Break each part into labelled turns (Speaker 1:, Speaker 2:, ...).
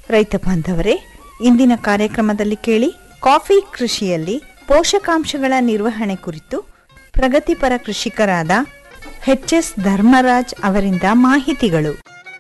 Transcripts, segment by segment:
Speaker 1: ರೈತ ಬಾಂಧವರೇ ಇಂದಿನ ಕಾರ್ಯಕ್ರಮದಲ್ಲಿ ಕೇಳಿ ಕಾಫಿ ಕೃಷಿಯಲ್ಲಿ ಪೋಷಕಾಂಶಗಳ ನಿರ್ವಹಣೆ ಕುರಿತು ಪ್ರಗತಿಪರ ಕೃಷಿಕರಾದ ಎಚ್ ಎಸ್ ಧರ್ಮರಾಜ್ ಅವರಿಂದ ಮಾಹಿತಿಗಳು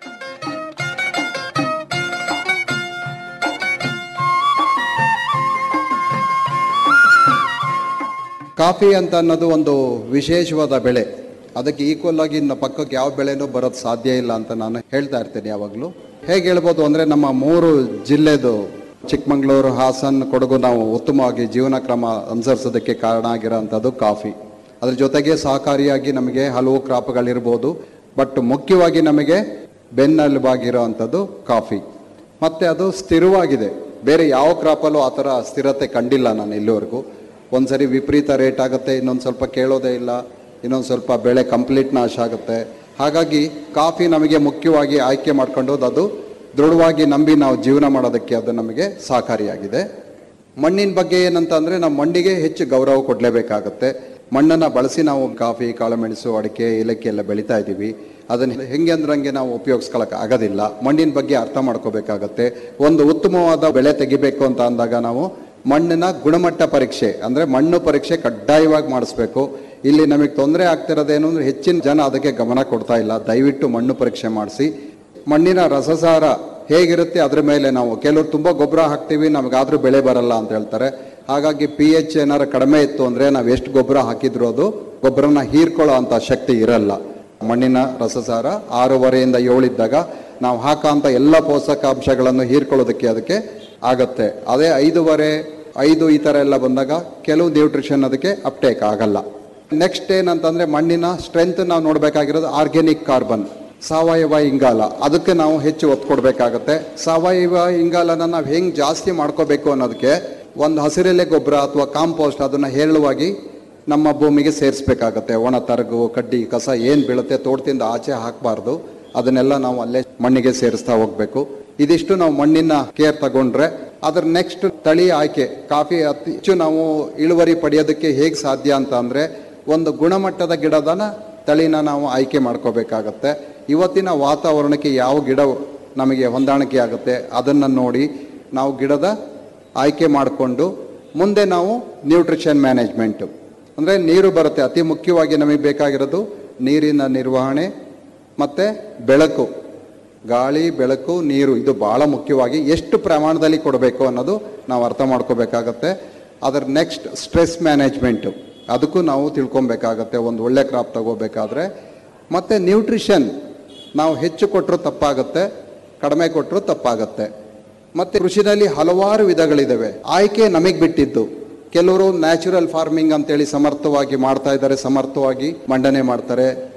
Speaker 2: ಕಾಫಿ ಅಂತ ಅನ್ನೋದು ಒಂದು ವಿಶೇಷವಾದ ಬೆಳೆ ಅದಕ್ಕೆ ಈಕ್ವಲ್ ಆಗಿ ಇನ್ನು ಪಕ್ಕಕ್ಕೆ ಯಾವ ಬೆಳೆನೂ ಬರೋದು ಸಾಧ್ಯ ಇಲ್ಲ ಅಂತ ನಾನು ಹೇಳ್ತಾ ಇರ್ತೇನೆ ಯಾವಾಗಲೂ ಹೇಗೆ ಹೇಳ್ಬೋದು ಅಂದರೆ ನಮ್ಮ ಮೂರು ಜಿಲ್ಲೆದು ಚಿಕ್ಕಮಗಳೂರು ಹಾಸನ್ ಕೊಡಗು ನಾವು ಉತ್ತಮವಾಗಿ ಜೀವನ ಕ್ರಮ ಅನುಸರಿಸೋದಕ್ಕೆ ಕಾರಣ ಆಗಿರೋಂಥದ್ದು ಕಾಫಿ ಅದ್ರ ಜೊತೆಗೆ ಸಹಕಾರಿಯಾಗಿ ನಮಗೆ ಹಲವು ಕ್ರಾಪ್ಗಳಿರ್ಬೋದು ಬಟ್ ಮುಖ್ಯವಾಗಿ ನಮಗೆ ಬೆನ್ನೆಲುಬಾಗಿರೋ ಅಂಥದ್ದು ಕಾಫಿ ಮತ್ತು ಅದು ಸ್ಥಿರವಾಗಿದೆ ಬೇರೆ ಯಾವ ಕ್ರಾಪಲ್ಲೂ ಆ ಥರ ಸ್ಥಿರತೆ ಕಂಡಿಲ್ಲ ನಾನು ಇಲ್ಲಿವರೆಗೂ ಒಂದ್ಸರಿ ವಿಪರೀತ ರೇಟ್ ಆಗುತ್ತೆ ಇನ್ನೊಂದು ಸ್ವಲ್ಪ ಕೇಳೋದೇ ಇಲ್ಲ ಇನ್ನೊಂದು ಸ್ವಲ್ಪ ಬೆಳೆ ಕಂಪ್ಲೀಟ್ ನಾಶ ಆಗುತ್ತೆ ಹಾಗಾಗಿ ಕಾಫಿ ನಮಗೆ ಮುಖ್ಯವಾಗಿ ಆಯ್ಕೆ ಮಾಡ್ಕೊಂಡು ಅದು ದೃಢವಾಗಿ ನಂಬಿ ನಾವು ಜೀವನ ಮಾಡೋದಕ್ಕೆ ಅದು ನಮಗೆ ಸಹಕಾರಿಯಾಗಿದೆ ಮಣ್ಣಿನ ಬಗ್ಗೆ ಏನಂತ ಅಂದರೆ ನಾವು ಮಣ್ಣಿಗೆ ಹೆಚ್ಚು ಗೌರವ ಕೊಡಲೇಬೇಕಾಗತ್ತೆ ಮಣ್ಣನ್ನು ಬಳಸಿ ನಾವು ಕಾಫಿ ಕಾಳುಮೆಣಸು ಅಡಿಕೆ ಏಲಕ್ಕಿ ಎಲ್ಲ ಬೆಳೀತಾ ಇದ್ದೀವಿ ಅದನ್ನು ಹೆಂಗೆ ಅಂದ್ರಂಗೆ ನಾವು ಉಪಯೋಗಿಸ್ಕೊಳಕ್ಕೆ ಆಗೋದಿಲ್ಲ ಮಣ್ಣಿನ ಬಗ್ಗೆ ಅರ್ಥ ಮಾಡ್ಕೋಬೇಕಾಗತ್ತೆ ಒಂದು ಉತ್ತಮವಾದ ಬೆಳೆ ತೆಗಿಬೇಕು ಅಂತ ಅಂದಾಗ ನಾವು ಮಣ್ಣಿನ ಗುಣಮಟ್ಟ ಪರೀಕ್ಷೆ ಅಂದರೆ ಮಣ್ಣು ಪರೀಕ್ಷೆ ಕಡ್ಡಾಯವಾಗಿ ಮಾಡಿಸ್ಬೇಕು ಇಲ್ಲಿ ನಮಗೆ ತೊಂದರೆ ಆಗ್ತಿರೋದೇನು ಅಂದರೆ ಹೆಚ್ಚಿನ ಜನ ಅದಕ್ಕೆ ಗಮನ ಕೊಡ್ತಾ ಇಲ್ಲ ದಯವಿಟ್ಟು ಮಣ್ಣು ಪರೀಕ್ಷೆ ಮಾಡಿಸಿ ಮಣ್ಣಿನ ರಸಸಾರ ಹೇಗಿರುತ್ತೆ ಅದ್ರ ಮೇಲೆ ನಾವು ಕೆಲವರು ತುಂಬ ಗೊಬ್ಬರ ಹಾಕ್ತೀವಿ ನಮಗಾದ್ರೂ ಬೆಳೆ ಬರಲ್ಲ ಅಂತ ಹೇಳ್ತಾರೆ ಹಾಗಾಗಿ ಪಿ ಎಚ್ ಏನಾರು ಕಡಿಮೆ ಇತ್ತು ಅಂದರೆ ನಾವು ಎಷ್ಟು ಗೊಬ್ಬರ ಹಾಕಿದ್ರು ಅದು ಗೊಬ್ಬರನ ಹೀರ್ಕೊಳ್ಳೋ ಅಂಥ ಶಕ್ತಿ ಇರಲ್ಲ ಮಣ್ಣಿನ ರಸಸಾರ ಆರೂವರೆಯಿಂದ ಏಳಿದ್ದಾಗ ನಾವು ಹಾಕೋಂಥ ಎಲ್ಲ ಪೋಷಕಾಂಶಗಳನ್ನು ಹೀರ್ಕೊಳ್ಳೋದಕ್ಕೆ ಅದಕ್ಕೆ ಆಗತ್ತೆ ಅದೇ ಐದೂವರೆ ಐದು ಈ ಥರ ಎಲ್ಲ ಬಂದಾಗ ಕೆಲವು ನ್ಯೂಟ್ರಿಷನ್ ಅದಕ್ಕೆ ಅಪ್ಟೇಕ್ ಆಗಲ್ಲ ನೆಕ್ಸ್ಟ್ ಏನಂತಂದ್ರೆ ಮಣ್ಣಿನ ಸ್ಟ್ರೆಂತ್ ನಾವು ನೋಡಬೇಕಾಗಿರೋದು ಆರ್ಗ್ಯಾನಿಕ್ ಕಾರ್ಬನ್ ಸಾವಯವ ಇಂಗಾಲ ಅದಕ್ಕೆ ನಾವು ಹೆಚ್ಚು ಒತ್ತು ಕೊಡಬೇಕಾಗತ್ತೆ ಸಾವಯವ ಇಂಗಾಲನ ನಾವು ಹೆಂಗೆ ಜಾಸ್ತಿ ಮಾಡ್ಕೋಬೇಕು ಅನ್ನೋದಕ್ಕೆ ಒಂದು ಹಸಿರೆಲೆ ಗೊಬ್ಬರ ಅಥವಾ ಕಾಂಪೋಸ್ಟ್ ಅದನ್ನು ಹೇರಳವಾಗಿ ನಮ್ಮ ಭೂಮಿಗೆ ಸೇರಿಸ್ಬೇಕಾಗತ್ತೆ ಒಣ ತರಗು ಕಡ್ಡಿ ಕಸ ಏನು ಬೀಳುತ್ತೆ ತೋಟದಿಂದ ಆಚೆ ಹಾಕಬಾರ್ದು ಅದನ್ನೆಲ್ಲ ನಾವು ಅಲ್ಲೇ ಮಣ್ಣಿಗೆ ಸೇರಿಸ್ತಾ ಹೋಗ್ಬೇಕು ಇದಿಷ್ಟು ನಾವು ಮಣ್ಣಿನ ಕೇರ್ ತಗೊಂಡ್ರೆ ಅದ್ರ ನೆಕ್ಸ್ಟ್ ತಳಿ ಆಯ್ಕೆ ಕಾಫಿ ಅತಿ ಹೆಚ್ಚು ನಾವು ಇಳುವರಿ ಪಡೆಯೋದಕ್ಕೆ ಹೇಗೆ ಸಾಧ್ಯ ಅಂತ ಅಂದರೆ ಒಂದು ಗುಣಮಟ್ಟದ ಗಿಡದನ ತಳಿನ ನಾವು ಆಯ್ಕೆ ಮಾಡ್ಕೋಬೇಕಾಗತ್ತೆ ಇವತ್ತಿನ ವಾತಾವರಣಕ್ಕೆ ಯಾವ ಗಿಡ ನಮಗೆ ಹೊಂದಾಣಿಕೆ ಆಗುತ್ತೆ ಅದನ್ನು ನೋಡಿ ನಾವು ಗಿಡದ ಆಯ್ಕೆ ಮಾಡಿಕೊಂಡು ಮುಂದೆ ನಾವು ನ್ಯೂಟ್ರಿಷನ್ ಮ್ಯಾನೇಜ್ಮೆಂಟು ಅಂದರೆ ನೀರು ಬರುತ್ತೆ ಅತಿ ಮುಖ್ಯವಾಗಿ ನಮಗೆ ಬೇಕಾಗಿರೋದು ನೀರಿನ ನಿರ್ವಹಣೆ ಮತ್ತು ಬೆಳಕು ಗಾಳಿ ಬೆಳಕು ನೀರು ಇದು ಭಾಳ ಮುಖ್ಯವಾಗಿ ಎಷ್ಟು ಪ್ರಮಾಣದಲ್ಲಿ ಕೊಡಬೇಕು ಅನ್ನೋದು ನಾವು ಅರ್ಥ ಮಾಡ್ಕೋಬೇಕಾಗತ್ತೆ ಅದರ ನೆಕ್ಸ್ಟ್ ಸ್ಟ್ರೆಸ್ ಮ್ಯಾನೇಜ್ಮೆಂಟು ಅದಕ್ಕೂ ನಾವು ತಿಳ್ಕೊಬೇಕಾಗತ್ತೆ ಒಂದು ಒಳ್ಳೆ ಕ್ರಾಪ್ ತಗೋಬೇಕಾದ್ರೆ ಮತ್ತು ನ್ಯೂಟ್ರಿಷನ್ ನಾವು ಹೆಚ್ಚು ಕೊಟ್ಟರು ತಪ್ಪಾಗುತ್ತೆ ಕಡಿಮೆ ಕೊಟ್ಟರು ತಪ್ಪಾಗುತ್ತೆ ಮತ್ತು ಕೃಷಿನಲ್ಲಿ ಹಲವಾರು ವಿಧಗಳಿದ್ದಾವೆ ಆಯ್ಕೆ ನಮಗೆ ಬಿಟ್ಟಿದ್ದು ಕೆಲವರು ನ್ಯಾಚುರಲ್ ಫಾರ್ಮಿಂಗ್ ಅಂತೇಳಿ ಸಮರ್ಥವಾಗಿ ಮಾಡ್ತಾ ಇದ್ದಾರೆ ಸಮರ್ಥವಾಗಿ ಮಂಡನೆ ಮಾಡ್ತಾರೆ